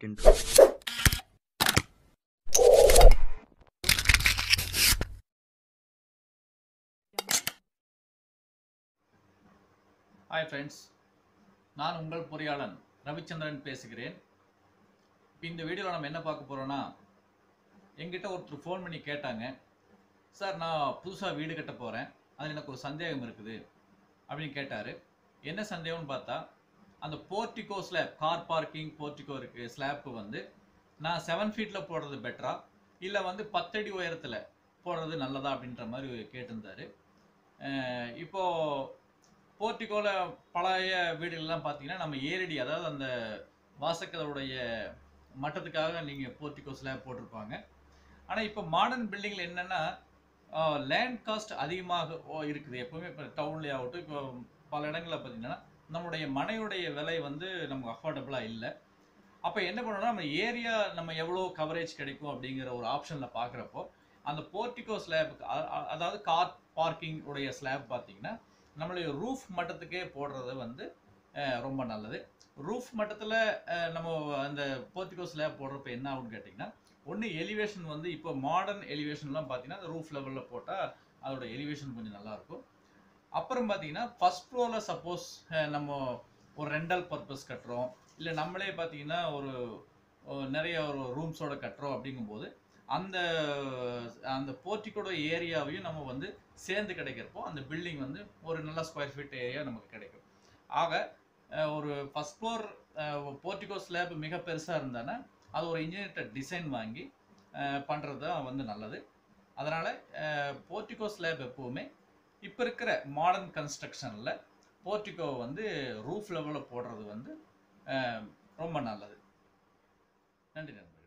get into. Hi friends நான் உங்கள் பொறியாளன் ரவிச்சந்திரன் பேசுகிறேன் இப்போ இந்த வீடியோவில் நம்ம என்ன பார்க்க போகிறோன்னா எங்கிட்ட ஒருத்தர் ஃபோன் பண்ணி கேட்டாங்க சார் நான் புதுசாக வீடு கட்ட போகிறேன் அதில் எனக்கு ஒரு சந்தேகம் இருக்குது அப்படின்னு கேட்டார் என்ன சந்தேகம்னு பார்த்தா அந்த portico slab car parking portico இருக்குது ஸ்லாப்பு வந்து நான் செவன் ஃபீட்டில் போடுறது பெட்டரா இல்லை வந்து பத்தடி உயரத்தில் போடுறது நல்லதா அப்படின்ற மாதிரி கேட்டிருந்தாரு அஹ் இப்போ போர்ட்டிகோவில் பழைய வீடுகள்லாம் பார்த்தீங்கன்னா நம்ம ஏரடி அதாவது அந்த வாசக்கதவுடைய மட்டத்துக்காக நீங்கள் போர்ட்டிகோ ஸ்லாப் போட்டிருப்பாங்க ஆனால் இப்போ மாடர்ன் பில்டிங்கில் என்னென்னா லேண்ட் காஸ்ட் அதிகமாக ஓ- இருக்குது எப்பவுமே இப்போ டவுன்லேயே ஆகட்டும் இப்போ பல இடங்களில் பார்த்தீங்கன்னா நம்மளுடைய மனையுடைய விலை வந்து நமக்கு அஃபோர்டபுளாக இல்லை அப்போ என்ன பண்ணணும்னா நம்ம ஏரியா நம்ம எவ்வளோ கவரேஜ் கிடைக்கும் அப்படிங்கிற ஒரு ஆப்ஷனில் பார்க்குறப்போ அந்த போர்ட்டிகோ ஸ்லாபுக்கு அதாவது கார் பார்க்கிங் உடைய ஸ்லாப் பார்த்தீங்கன்னா நம்மளுடைய ரூஃப் மட்டத்துக்கே போடுறது வந்து அஹ், ரொம்ப நல்லது ரூஃப் மட்டத்தில் நம்ம அந்த போர்ட்டிகோ ஸ்லாப் போடுறப்ப என்ன ஆகும்னு கேட்டிங்கன்னா ஒன்று எலிவேஷன் வந்து இப்போ மாடர்ன் எலிவேஷன்லாம் பார்த்தீங்கன்னா அந்த ரூஃப் லெவலில் போட்டால் அதோட எலிவேஷன் கொஞ்சம் நல்லாயிருக்கும் அப்புறம் பார்த்தீங்கன்னா ஃபஸ்ட் ஃப்ளோரில் சப்போஸ் நம்ம ஒரு ரெண்டல் பர்பஸ் கட்டுறோம் இல்லை நம்மளே பார்த்தீங்கன்னா ஒரு ஒரு நிறைய ஒரு ரூம்ஸோட கட்டுறோம் அப்படிங்கும்போது அந்த அந்த போர்ட்டிக்கோட ஏரியாவையும் நம்ம வந்து சேர்ந்து கிடைக்கிறப்போ அந்த பில்டிங் வந்து ஒரு நல்ல ஸ்கொயர் ஃபீட் ஏரியா நமக்கு கிடைக்கும் ஆக அஹ், ஒரு ஃபஸ்ட் ஃப்ளோர் போர்ட்டிகோ ஸ்லாப் மிக பெருசாக இருந்தானா அது ஒரு இன்ஜினியர்கிட்ட டிசைன் வாங்கி பண்ணுறது தான் வந்து நல்லது அதனால் போர்ட்டிகோ ஸ்லாப் எப்போவுமே இப்போ இருக்கிற மாடர்ன் கன்ஸ்ட்ரக்ஷனில் போர்ட்டிகோ வந்து ரூஃப் லெவலில் போடுறது வந்து அஹ், ரொம்ப நல்லது நன்றி நண்பர்களே